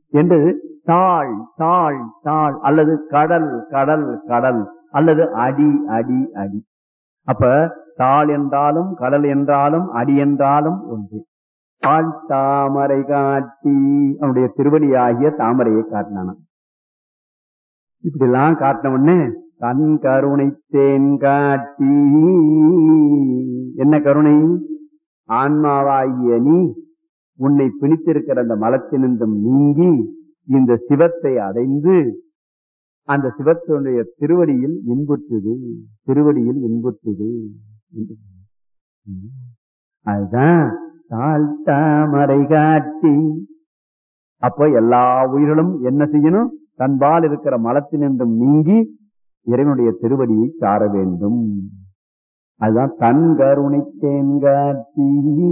என்று தாழ் தாழ் தாழ் அல்லது கடல் கடல் கடல் அல்லது அடி அடி அடி அப்ப தாள் என்றாலும் கடல் என்றாலும் அடி என்றாலும் ஒன்று தாழ் தாமரை காட்டி அவனுடைய திருவடியாகிய தாமரையை காட்டினான இப்படி எல்லாம் காட்டின உடனே தன் கருணை தேன் காட்டி என்ன கருணை ஆன்மாவாகிய நீ உன்னை பிணித்திருக்கிற அந்த மலத்தினின்றும் நீங்கி இந்த சிவத்தை அடைந்து அந்த சிவத்தினுடைய திருவடியில் இன்புற்றுது திருவடியில் இன்புற்றுது என்று சொன்னார். அதுதான் தாழ்த்தாமரை காட்டி அப்போ எல்லா உயிர்களும் என்ன செய்யணும் தன்பால் இருக்கிற மலத்தினின்றும் நீங்கி இறைவனுடைய திருவடியை சார வேண்டும் அதுதான் தன் கருணை தேன்காட்டி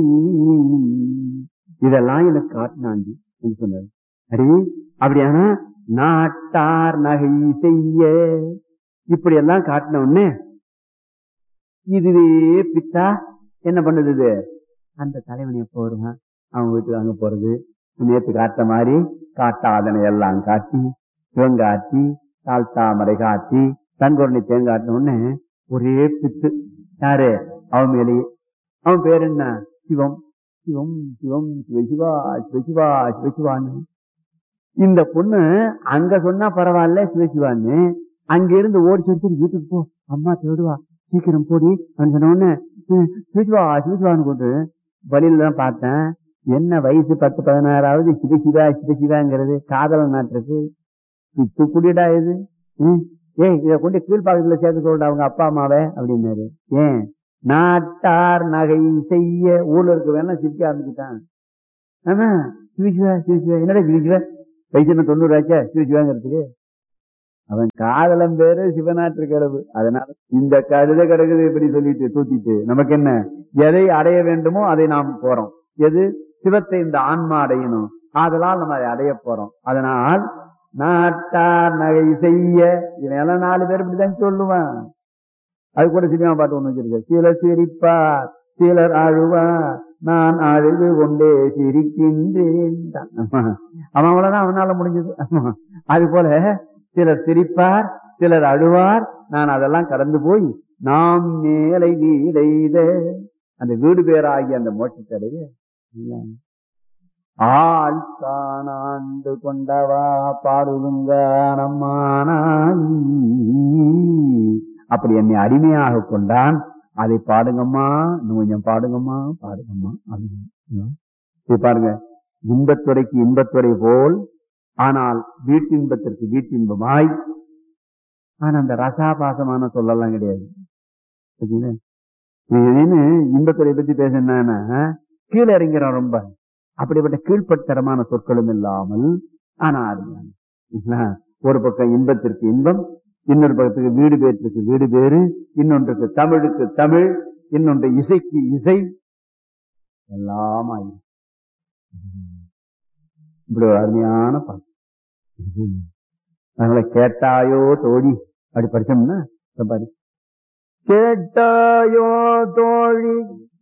இதெல்லாம் எனக்கு காட்டினாண்டி என்று சொன்னார் அடி அப்படியானா நாட்டார் நகை செய்ய இப்படி எல்லாம் காட்டின உடனே இதுவே பித்தா என்ன பண்ணுது இது அந்த தலைவன் எப்போ வருவான் அவன் வீட்டுக்கு அங்க போறது நேற்று காட்ட மாதிரி காட்டாதனை எல்லாம் காட்டி சிவங்காட்டி தாழ்த்தாமரை காட்டி தன்கொரணை தேங்காட்டின உடனே ஒரே பித்து யாரு அவன் மேலேயே அவன் பேர் என்ன சிவம் சிவம் சிவம் சிவசிவா சிவசிவா சிவசிவான்னு இந்த பொண்ணு அங்க சொன்னா பரவாயில்ல சிவசிவான்னு அங்க இருந்து ஓடி சொல்லி வீட்டுக்கு போ அம்மா தேடுவா சீக்கிரம் போடி அப்படின்னு சொன்ன உடனே "ம், சிவசிவா சிவசிவான்னு கொண்டு வழியில தான் பார்த்தேன் என்ன வயசு பத்து பதினாறாவது சிவசிவா சிவசிவாங்கிறது காதல் நாட்டுக்கு பித்து குடிடா இது ம், ஏய் இதை கொண்டு கீழ்பாக்கத்துல சேர்த்து சொல்ற அவங்க அப்பா அம்மாவை அப்படின்னாரு ஏன் நாட்டார் நகை செய்ய ஊர்ல இருக்க வேணா சிரிக்க ஆரம்பிச்சுட்டான் ஆமா சிவசிவா சிவசிவா என்னடா சிவசிவா வயசு என்ன தொண்ணூறு ஆச்சா சிவசிவாங்கிறதுக்கு அவன் காதலம் பேரு சிவநாட்டு கிடவு அதனால இந்த கழுத கிடக்குது இப்படி சொல்லிட்டு தூக்கிட்டு நமக்கு என்ன எதை அடைய வேண்டுமோ அதை நாம் போறோம் எது சிவத்தை இந்த ஆன்மா அடையணும் அதனால் நம்ம அதை அடைய போறோம் அதனால் நாட்டார் நகை செய்ய இவன் எல்லாம் நாலு பேர் இப்படிதான் சொல்லுவான் அது கூட சினிமா பாட்டு ஒண்ணு வச்சிருக்க சிலர் சிரிப்பார் சிலர் அழுவார் நான் அழுது கொண்டே சிரிக்கின்றேன் ஆமா. அவன் அவ்வளவுதான் அவனால முடிஞ்சது ஆமா. அது போல சிலர் சிரிப்பார் சிலர் அழுவார் நான் அதெல்லாம் கடந்து போய் நாம் மேலை வீடைத அந்த வீடு பேராகிய அந்த மோட்சத்தடைய ஆள் காணாண்டு கொண்டவா பாடுதுங்க நம்மானாய் அப்படி என்னை அடிமையாக கொண்டான் அதை பாடுங்கம்மா இன்னும் கொஞ்சம் பாடுங்கம்மா பாடுங்கம்மா அப்படின்னு இது பாருங்க இன்பத்துறைக்கு இன்பத்துறை போல் ஆனால் வீட்டின்பத்திற்கு வீட்டின்பமாய் ஆனா அந்த ரசாபாசமான சொல்லலாம் கிடையாது சரிங்களா? இது என்னன்னு இன்பத்துறை பத்தி பேசினா கீழே இறங்கிறோம் ரொம்ப அப்படிப்பட்ட கீழ்ப்பட்டரமான சொற்களும் இல்லாமல் ஆனா அருமையான சரிங்களா? ஒரு பக்கம் இன்பத்திற்கு இன்பம் இன்னொரு பக்கத்துக்கு வீடு பேற்றுக்கு வீடு பேரு இன்னொன்றுக்கு தமிழுக்கு தமிழ் இன்னொன்று இசைக்கு இசை எல்லாம் ஆயிரும். இப்படி ஒரு அருமையான பாட்டு அதனால கேட்டாயோ தோழி அப்படி படிச்சோம்னா இப்ப பாரு கேட்டாயோ தோழி